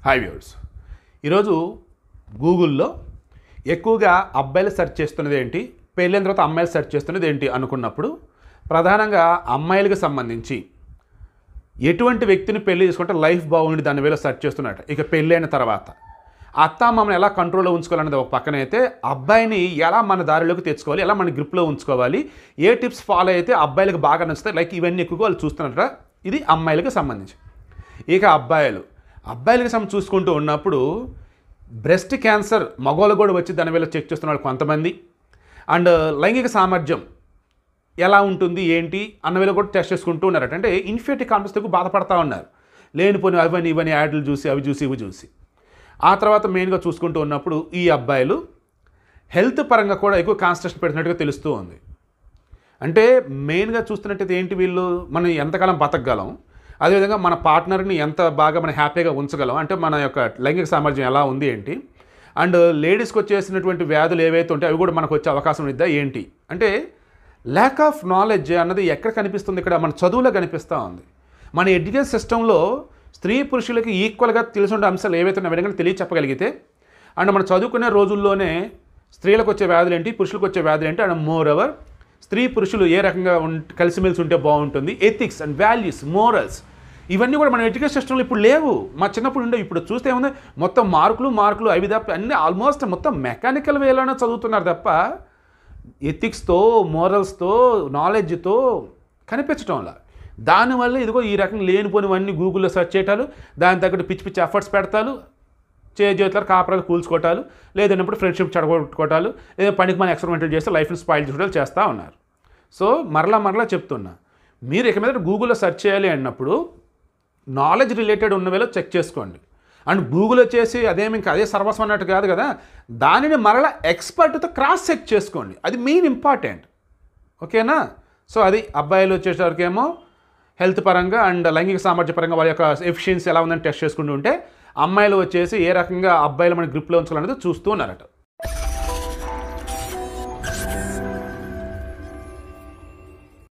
hi viewers ఈరోజు గూగుల్లో ఎక్కువగా అబ్బాయిలు సెర్చ్ చేస్తున్నది ఏంటి పెళ్ళైన తర్వాత అమ్మాయిలు సెర్చ్ చేస్తున్నది ఏంటి అనుకున్నప్పుడు ప్రధానంగా అమ్మాయిలకు సంబంధించి ఎటువంటి వ్యక్తిని పెళ్లి చేసుకుంటే లైఫ్ బాగుండి దాని వేలో సెర్చ్ చేస్తున్నట్టు ఇక పెళ్ళైన తర్వాత అత్త మమ్మల్ని ఎలా కంట్రోల్లో ఉంచుకోవాలనేది ఒక పక్కన అయితే అబ్బాయిని ఎలా మన దారిలోకి తెచ్చుకోవాలి ఎలా మన గ్రిప్లో ఉంచుకోవాలి ఏ టిప్స్ ఫాలో అయితే అబ్బాయిలకు బాగా నచ్చుతాయి లైక్ ఇవన్నీ ఎక్కువగా వాళ్ళు చూస్తున్నట్ట ఇది అమ్మాయిలకు సంబంధించి ఇక అబ్బాయిలు అబ్బాయిలకి సంబంధించి చూసుకుంటూ ఉన్నప్పుడు బ్రెస్ట్ క్యాన్సర్ మగవాళ్ళు కూడా వచ్చి దాని వేళ చెక్ చేస్తున్న వాళ్ళు కొంతమంది అండ్ లైంగిక సామర్థ్యం ఎలా ఉంటుంది ఏంటి అన్న వేళ కూడా టెస్ట్ చేసుకుంటూ ఉన్నారట అంటే ఇన్ఫినిటీ కాన్ఫరెన్స్ ఎక్కువ బాధపడతా ఉన్నారు లేనిపోని అవన్నీ ఇవన్నీ యాడ్లు చూసి అవి చూసి ఇవి చూసి ఆ తర్వాత మెయిన్గా చూసుకుంటూ ఉన్నప్పుడు ఈ అబ్బాయిలు హెల్త్ పరంగా కూడా ఎక్కువ కాన్సన్ట్రేషన్ పెడుతున్నట్టుగా తెలుస్తూ ఉంది అంటే మెయిన్గా చూస్తున్నట్టయితే ఏంటి వీళ్ళు మనం ఎంతకాలం బతకగలం అదేవిధంగా మన పార్ట్నర్ని ఎంత బాగా మనం హ్యాపీగా ఉంచగలం అంటే మన యొక్క లైంగిక సామర్థ్యం ఎలా ఉంది ఏంటి అండ్ లేడీస్కి వచ్చేసినటువంటి వ్యాధులు ఏవైతే ఉంటాయో అవి కూడా మనకు వచ్చే అవకాశం ఉందా ఏంటి అంటే ల్యాక్ ఆఫ్ నాలెడ్జ్ అన్నది ఎక్కడ కనిపిస్తుంది ఇక్కడ మన చదువులో కనిపిస్తూ ఉంది మన ఎడ్యుకేషన్ సిస్టంలో స్త్రీ పురుషులకి ఈక్వల్గా తెలిసి ఉండే అంశాలు ఏవైతే ఉన్నాయో అవన్నీ తెలియ చెప్పగలిగితే అండ్ మనం చదువుకునే రోజుల్లోనే స్త్రీలకు వచ్చే వ్యాధులు ఏంటి పురుషులకు వచ్చే వ్యాధులు ఏంటి అండ్ మోర్ ఎవర్ స్త్రీ పురుషులు ఏ రకంగా ఉం కలిసిమెలిసి ఉంటే బాగుంటుంది ఎథిక్స్ అండ్ వాల్యూస్ మోరల్స్ ఇవన్నీ కూడా మన ఎడ్యుకేషన్ సిస్టంలో ఇప్పుడు లేవు మా చిన్నప్పుడు ఉండే ఇప్పుడు చూస్తే ఏముంది మొత్తం మార్కులు మార్కులు అవి తప్ప అన్నీ ఆల్మోస్ట్ మొత్తం మెకానికల్ వేలోనే చదువుతున్నారు తప్ప ఎథిక్స్తో మోరల్స్తో నాలెడ్జ్తో కనిపించటంలా దానివల్ల ఇదిగో ఈ రకంగా లేనిపోనివన్నీ గూగుల్లో సెర్చ్ చేయటాలు దాని తగ్గట్టు పిచ్చి పిచ్చి ఎఫర్ట్స్ పెడతాలు చే జీవితాలు కాపరాలు కూల్చుకోవటాలు లేదన్నప్పుడు ఫ్రెండ్షిప్ చెడగొట్టుకోవటాలు లేదా పనికి మన ఎక్స్పెరిమెంటల్ చేస్తే లైఫ్ని స్పాయిల్ చేసుకోవటాలు చేస్తూ ఉన్నారు సో మరలా మరలా చెప్తున్నా మీరు ఇక మీద గూగుల్లో సెర్చ్ చేయాలి అన్నప్పుడు నాలెడ్జ్ రిలేటెడ్ ఉన్న వేళ చెక్ చేసుకోండి అండ్ గూగుల్ వచ్చేసి అదేమి ఇంకా అదే సర్వస్వం అన్నట్టు కాదు కదా దానిని మరలా ఎక్స్పర్ట్తో క్రాస్ చెక్ చేసుకోండి అది మెయిన్ ఇంపార్టెంట్ ఓకేనా సో అది అబ్బాయిలు వచ్చేసరికేమో హెల్త్ పరంగా అండ్ లైంగిక సామర్థ్య పరంగా వాళ్ళ యొక్క ఎఫిషియన్సీ ఎలా ఉందని టెస్ట్ చేసుకుంటూ ఉంటే అమ్మాయిలు వచ్చేసి ఏ రకంగా అబ్బాయిలు మన గ్రిప్లో ఉంచాలనేది చూస్తూ ఉన్నారట